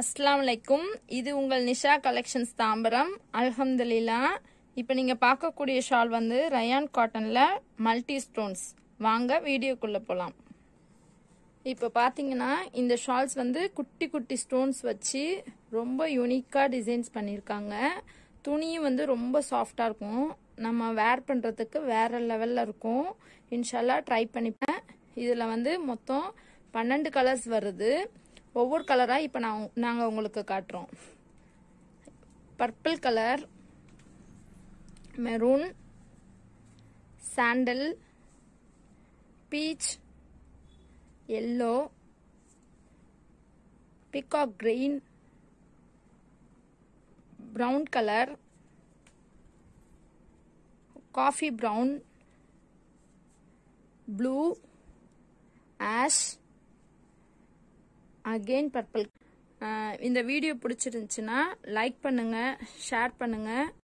அஸ்ஸலாமு அலைக்கும் இது உங்கள் நிஷா கலெக்ஷன்ஸ் தாம்பரம் அல்ஹம்துலில்லா இப்போ நீங்கள் பார்க்கக்கூடிய ஷால் வந்து ரயான் காட்டனில் மல்டி ஸ்டோன்ஸ் வாங்க வீடியோக்குள்ளே போகலாம் இப்போ பார்த்தீங்கன்னா இந்த ஷால்ஸ் வந்து குட்டி குட்டி ஸ்டோன்ஸ் வச்சு ரொம்ப யூனிக்காக டிசைன்ஸ் பண்ணியிருக்காங்க துணியும் வந்து ரொம்ப சாஃப்டாக இருக்கும் நம்ம வேர் பண்ணுறதுக்கு வேற லெவலில் இருக்கும் இன்ஷால்லா ட்ரை பண்ணிப்பேன் இதில் வந்து மொத்தம் பன்னெண்டு கலர்ஸ் வருது ஒவ்வொரு கலராக இப்போ நான் நாங்கள் உங்களுக்கு காட்டுறோம் purple colour maroon sandal peach yellow peacock green brown colour coffee brown blue ash again purple இந்த வீடியோ பிடிச்சிருந்துச்சுன்னா லைக் பண்ணுங்க ஷேர் பண்ணுங்க